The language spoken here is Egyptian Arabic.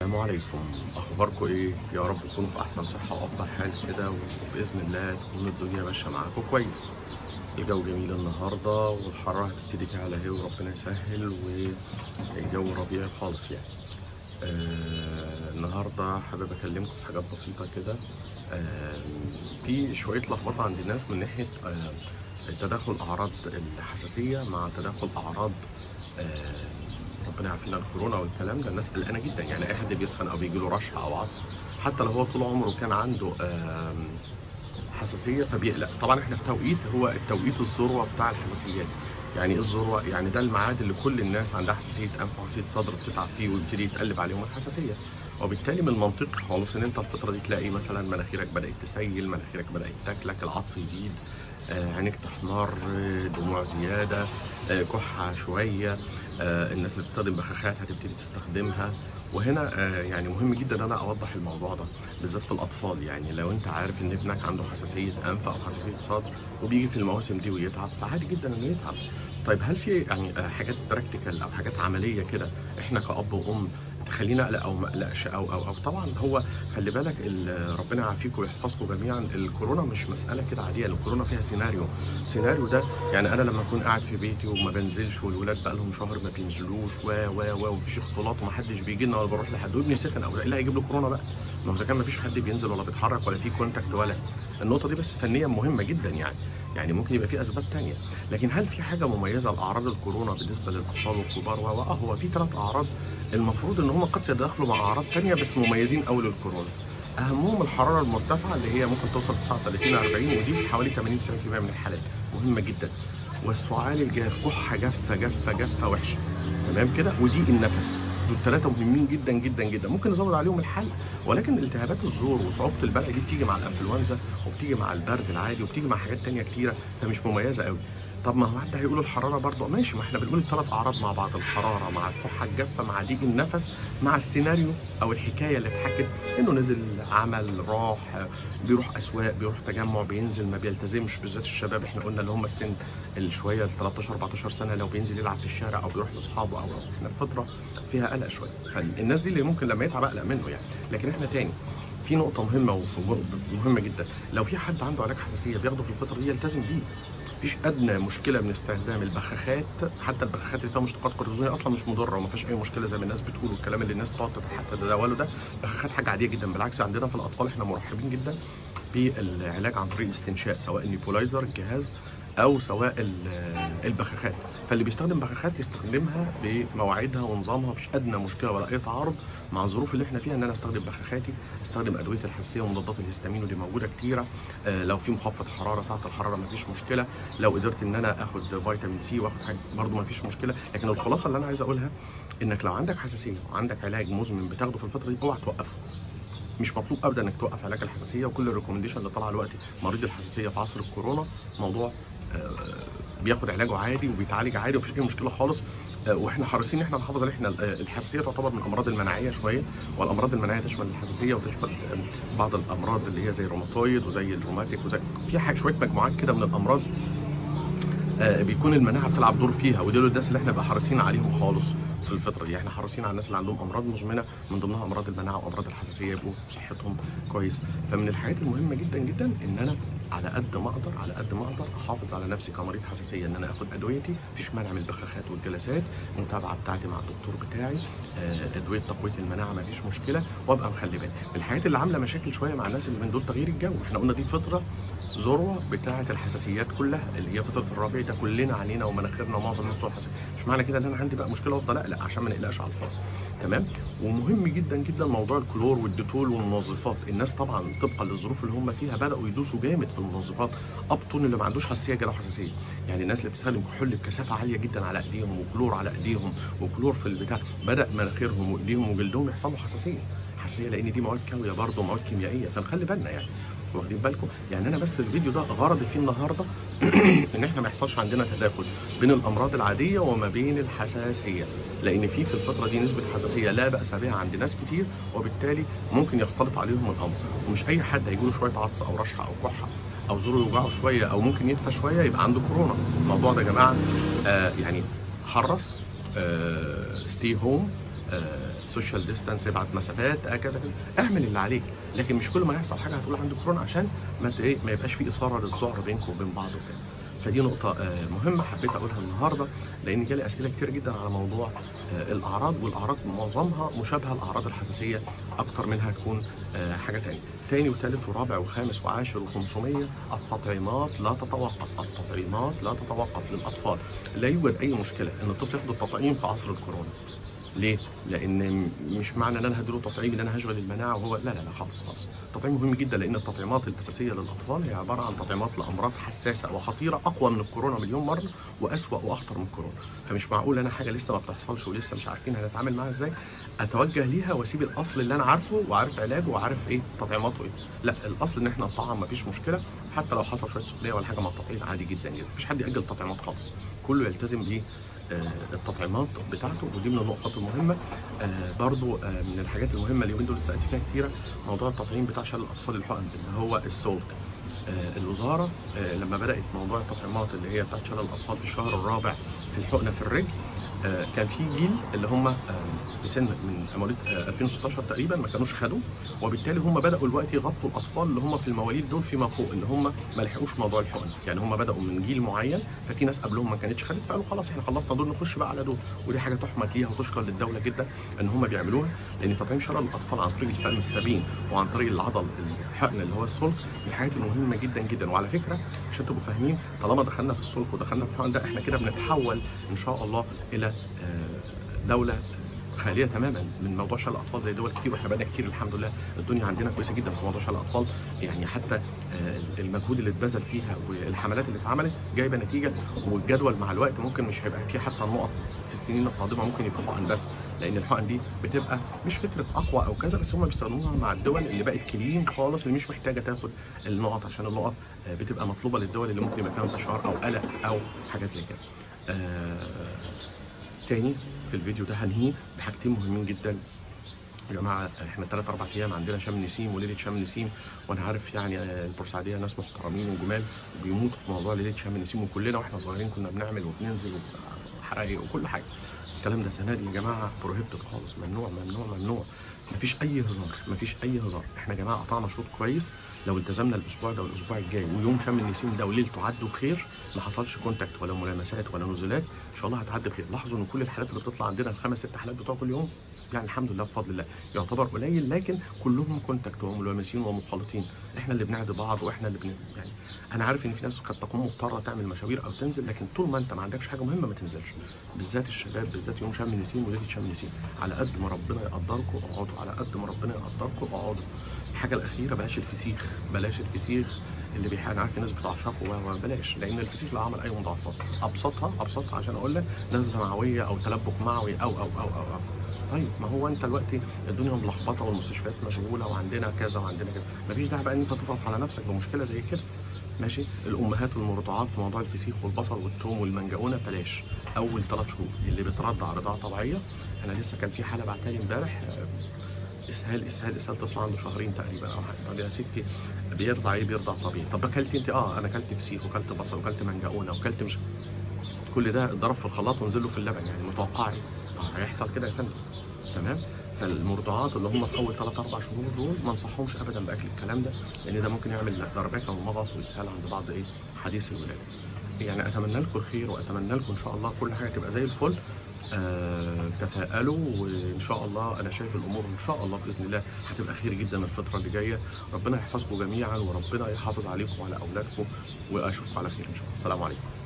السلام عليكم اخباركم ايه يا رب تكونوا في احسن صحه وافضل حال كده وباذن الله تكون الدنيا ماشيه معاكم كويس الجو جميل النهارده والحراره هتبتدي تعلى اهي وربنا يسهل والجو ربيعي خالص يعني آه النهارده حابب اكلمكم في حاجات بسيطه كده آه في شويه لخبطه عند الناس من ناحيه آه تداخل اعراض الحساسيه مع تداخل اعراض آه ربنا يعافينا الكورونا والكلام ده الناس قلقانه جدا يعني اي حد بيسخن او بيجي له رشح او عطس حتى لو هو طول عمره كان عنده آم، حساسيه فبيقلق طبعا احنا في توقيت هو التوقيت الذروه بتاع الحساسيات يعني ايه الذروه يعني ده الميعاد اللي كل الناس عندها حساسيه انف وحساسيه صدر بتتعب فيه ويبتدي يتقلب عليهم الحساسيه وبالتالي من المنطقي خالص ان انت الفتره دي تلاقي مثلا مناخيرك بدات تسيل مناخيرك بدات تاكلك العطس يزيد آه، عينيك تحمر آه، دموع زياده آه، كحه شويه آه، الناس اللي بتستخدم بخاخات هتبتدي تستخدمها وهنا آه، يعني مهم جدا ان انا اوضح الموضوع ده بالذات في الاطفال يعني لو انت عارف ان ابنك عنده حساسيه انف او حساسيه صدر وبيجي في المواسم دي ويتعب فعادي جدا انه يتعب طيب هل في يعني آه، حاجات براكتيكال او حاجات عمليه كده احنا كاب وام تخلينا اقلق او ما اقلقش او او او طبعا هو خلي بالك ال- ربنا يعافيكم ويحفظكم جميعا الكورونا مش مساله كده عاديه الكورونا فيها سيناريو السيناريو ده يعني انا لما اكون قاعد في بيتي وما بنزلش والولاد بقى لهم شهر ما بينزلوش و و و ومفيش اختلاط ومحدش بيجي لنا ولا بروح لحد وابني سخن او لا، ايه اللي هيجيب له كورونا بقى؟ ما هو اذا كان مفيش حد بينزل ولا بيتحرك ولا في كونتاكت ولا النقطه دي بس فنيا مهمه جدا يعني يعني ممكن يبقى في اسباب تانية لكن هل في حاجه مميزه لاعراض الكورونا بالنسبه للاطفال والكبار و و- اه هو في ثلاث اعراض المفروض ان هم قد يتداخلوا مع اعراض تانية بس مميزين قوي للكورونا اهمهم الحراره المرتفعه اللي هي ممكن توصل 39 40 ودي في حوالي 80 90% من الحالات مهمه جدا والسعال الجاف كحه جافه جافه جافه وحشه تمام كده وضيق النفس دول ثلاثه مهمين جدا جدا جدا ممكن نزود عليهم الحل ولكن التهابات الزور وصعوبه البلع دي بتيجي مع الانفلونزا وبتيجي مع البرد العادي وبتيجي مع حاجات تانية كتيره فمش مميزه قوي طب ما هو حد هيقول الحراره برضه ماشي ما احنا بنقول الثلاث اعراض مع بعض الحراره مع الكحه الجافه مع ضيق النفس مع السيناريو او الحكايه اللي اتحكت انه نزل عمل راح بيروح اسواق بيروح تجمع بينزل ما بيلتزمش بالذات الشباب احنا قلنا اللي هم السن الشويه ال 13 14 سنه لو بينزل يلعب في الشارع او بيروح لاصحابه او احنا في فتره فيها قلق شويه فالناس دي اللي ممكن لما يتعب اقلق منه يعني لكن احنا تاني في نقطة مهمة ومهمة جدا، لو في حد عنده علاج حساسية بياخده في الفترة دي يلتزم بيه. مفيش أدنى مشكلة من استخدام البخاخات، حتى البخاخات اللي فيها مشتقات كورتيزونية أصلا مش مضرة وما فيهاش أي مشكلة زي ما الناس بتقول والكلام اللي الناس بتقعد حتى تتداوله ده، بخاخات حاجة عادية جدا بالعكس عندنا في الأطفال احنا مرحبين جدا بالعلاج عن طريق الاستنشاق سواء النيبولايزر الجهاز او سواء ال- البخاخات فاللي بيستخدم بخاخات يستخدمها بمواعيدها ونظامها مفيش ادنى مشكله ولا اي تعارض مع الظروف اللي احنا فيها ان انا استخدم بخاخاتي استخدم ادويه الحساسيه ومضادات الهستامين ودي موجوده كتيره آه لو في مخفض حراره ساعه الحراره مفيش مشكله لو قدرت ان انا اخد فيتامين سي واخد حاجه برده مفيش مشكله لكن الخلاصه اللي انا عايز اقولها انك لو عندك حساسيه وعندك علاج مزمن بتاخده في الفتره دي اوعى توقفه مش مطلوب ابدا انك توقف علاج الحساسيه وكل الريكومنديشن اللي طالعه دلوقتي مريض الحساسيه في عصر الكورونا موضوع آه، بياخد علاجه عادي وبيتعالج عادي ومفيش اي مشكله خالص آه، واحنا حريصين ان احنا نحافظ ان احنا آه، الحساسيه تعتبر من الامراض المناعيه شويه والامراض المناعيه تشمل الحساسيه وتشمل آه، بعض الامراض اللي هي زي الروماتويد وزي الروماتيك وزي في حاجه شويه مجموعات كده من الامراض آه، بيكون المناعه بتلعب دور فيها ودول الناس اللي احنا بقى حريصين عليهم خالص في الفتره دي احنا حريصين على الناس اللي عندهم امراض مزمنه من ضمنها امراض المناعه وامراض الحساسيه يبقوا صحتهم كويس فمن الحاجات المهمه جدا جدا ان انا على قد ما اقدر على قد ما اقدر احافظ على نفسي كمريض حساسيه ان انا اخد ادويتي مفيش مانع من البخاخات والجلسات المتابعه بتاعتي مع الدكتور بتاعي آه، ادويه تقويه المناعه مفيش مشكله وابقى مخلي بالي من الحاجات اللي عامله مشاكل شويه مع الناس اللي من دول تغيير الجو احنا قلنا دي فتره ذروه بتاعه الحساسيات كلها اللي هي فتره الربيع ده كلنا علينا ومناخيرنا ومعظم الناس بتوع حساسيه مش معنى كده ان انا عندي بقى مشكله وافضل اقلق عشان ما نقلقش على الفاضي تمام ومهم جدا جدا موضوع الكلور والديتول والمنظفات الناس طبعا طبقا للظروف اللي هم فيها بداوا يدوسوا جامد في المنظفات ابطن اللي ما عندوش حساسيه جاله حساسيه يعني الناس اللي بتستخدم كحول بكثافه عاليه جدا على ايديهم وكلور على ايديهم وكلور في البتاع بدا مناخيرهم وايديهم وجلدهم يحصل له حساسيه حساسيه لان دي مواد كاويه برضه مواد كيميائيه فنخلي بالنا يعني واخدين بالكم يعني انا بس الفيديو ده غرضي فيه النهارده ان احنا ما يحصلش عندنا تداخل بين الامراض العاديه وما بين الحساسيه لان في في الفتره دي نسبه حساسيه لا باس بها عند ناس كتير وبالتالي ممكن يختلط عليهم الامر ومش اي حد هيجي له شويه عطس او رشحه او كحه او زوره يوجعه شويه او ممكن يدفى شويه يبقى عنده كورونا الموضوع ده يا جماعه آه يعني حرص ستي هوم سوشيال ديستانس ابعت مسافات آه كذا كذا اعمل اللي عليك لكن مش كل ما يحصل حاجه هتقول عندي كورونا عشان ما ت- ايه ما يبقاش في اثاره للذعر بينكم وبين بعض وكده فدي نقطة آه، مهمة حبيت أقولها النهاردة لأن جالي أسئلة كتير جدا على موضوع آه، الأعراض والأعراض معظمها مشابهة لأعراض الحساسية أكتر منها تكون آه، حاجة تانية تاني وتالت ورابع وخامس وعاشر وخمسمية التطعيمات لا تتوقف التطعيمات لا تتوقف للأطفال لا يوجد أي مشكلة إن الطفل ياخد التطعيم في عصر الكورونا ليه؟ لان مش معنى ان انا هديله تطعيم ان انا هشغل المناعه وهو لا لا لا خالص خالص التطعيم مهم جدا لان التطعيمات الاساسيه للاطفال هي عباره عن تطعيمات لامراض حساسه وخطيره اقوى من الكورونا مليون مره واسوا واخطر من الكورونا فمش معقول انا حاجه لسه ما بتحصلش ولسه مش عارفين هنتعامل معاها ازاي اتوجه ليها واسيب الاصل اللي انا عارفه وعارف علاجه وعارف ايه تطعيماته ايه لا الاصل ان احنا نطعم مفيش مشكله حتى لو حصل شويه سخونيه ولا حاجه مع التطعيم عادي جدا جدا مفيش حد ياجل تطعيمات خالص كله يلتزم بيه آه، التطعيمات بتاعته ودي من النقط المهمه آه، برضو آه، من الحاجات المهمه اليومين دول سالت فيها كتيره موضوع التطعيم بتاع شلل الاطفال الحقن اللي هو السولك آه، الوزاره آه، لما بدات موضوع التطعيمات اللي هي بتاعت شلل الاطفال في الشهر الرابع في الحقنه في الرجل آه، كان في جيل اللي هم آه، في سن من مواليد آه، 2016 تقريبا ما كانوش خدوا وبالتالي هم بداوا الوقت يغطوا الاطفال اللي هم في المواليد دول فيما فوق اللي هم ما لحقوش موضوع الحقن يعني هم بداوا من جيل معين ففي ناس قبلهم ما كانتش خدت فقالوا خلاص احنا خلصنا دول نخش بقى على دول ودي حاجه تحمد ليها وتشكر للدوله جدا ان هم بيعملوها لان تطعيم شلل الاطفال عن طريق الفم السبين وعن طريق العضل الحقن اللي هو السلك من الحاجات المهمه جدا جدا وعلى فكره عشان تبقوا فاهمين طالما دخلنا في السلك ودخلنا في الحقن ده احنا كده بنتحول ان شاء الله الى آه، دوله خاليه تماما من موضوع شلل الاطفال زي دول كتير واحنا بقالنا كتير الحمد لله الدنيا عندنا كويسه جدا في موضوع شلل الاطفال يعني حتى آه، المجهود اللي اتبذل فيها والحملات اللي اتعملت جايبه نتيجه والجدول مع الوقت ممكن مش هيبقى فيه حتى النقط في السنين القادمه ممكن يبقى حقن بس لان الحقن دي بتبقى مش فكره اقوى او كذا بس هم بيستخدموها مع الدول اللي بقت كلين خالص اللي مش محتاجه تاخد النقط عشان النقط آه، بتبقى مطلوبه للدول اللي ممكن يبقى فيها انتشار او قلق او حاجات زي كده. آه، تاني في الفيديو ده هنهيه بحاجتين مهمين جدا يا جماعه احنا ثلاث اربع ايام عندنا شم نسيم وليله شم نسيم وانا عارف يعني آه، البورسعيديه ناس محترمين وجمال وبيموتوا في موضوع ليله شم نسيم وكلنا واحنا صغيرين كنا بنعمل وبننزل وحرائق وكل حاجه الكلام ده سنه دي يا جماعه بروهيبتد خالص ممنوع ممنوع ممنوع مفيش اي هزار مفيش اي هزار احنا يا جماعه قطعنا شوط كويس لو التزمنا الاسبوع ده والاسبوع الجاي ويوم شم النسيم ده وليلته عدوا بخير ما حصلش كونتاكت ولا ملامسات ولا نزولات ان شاء الله هتعدي بخير لاحظوا ان كل الحالات اللي بتطلع عندنا الخمس ست حالات بتوع كل يوم يعني الحمد لله بفضل الله يعتبر قليل لكن كلهم كونتاكت وملامسين ومخالطين احنا اللي بنعدي بعض واحنا اللي بن يعني انا عارف ان في ناس قد تكون مضطره تعمل مشاوير او تنزل لكن طول ما انت ما عندكش حاجه مهمه ما تنزلش بالذات الشباب بالذات يوم شم النسيم وليله شم النسيم على قد ما ربنا يقدركم اقعدوا على قد ما ربنا يقدركم اقعدوا الحاجه الاخيره بلاش الفسيخ بلاش الفسيخ اللي بيحاول عارف في ناس بتعشقه و- وبلاش لان الفسيخ لا عمل اي مضاعفات ابسطها ابسطها عشان اقول لك نزله معويه او تلبك معوي او او او او, أو. طيب ما هو انت دلوقتي الدنيا ملخبطه والمستشفيات مشغوله وعندنا كذا وعندنا كذا مفيش داعي بقى ان انت تضغط على نفسك بمشكله زي كده ماشي الامهات المرضعات في موضوع الفسيخ والبصل والثوم والمنجقونه بلاش اول ثلاث شهور اللي بترضع رضاعه طبيعيه انا لسه كان في حاله بعتها لي امبارح آه، اسهال اسهال اسهال طفل عنده شهرين تقريبا او حاجه طب يا ستي بيرضع ايه بيرضع طبيعي طب اكلت انت اه انا اكلت فسيخ وكلت بصل وكلت منجقونه وكلت مش كل ده اتضرب في الخلاط ونزل له في اللبن يعني متوقعي آه، هيحصل كده يا فندم تمام فالمرضعات اللي هم في اول 3 4 شهور دول ما انصحهمش ابدا باكل الكلام ده لان ده ممكن يعمل ضربات او مغص واسهال عند بعض ايه حديث الولاده يعني اتمنى لكم الخير واتمنى لكم ان شاء الله كل حاجه تبقى زي الفل آه تفائلوا وان شاء الله انا شايف الامور ان شاء الله باذن الله هتبقى خير جدا الفتره اللي جايه ربنا يحفظكم جميعا وربنا يحافظ عليكم وعلى اولادكم واشوفكم على خير ان شاء الله السلام عليكم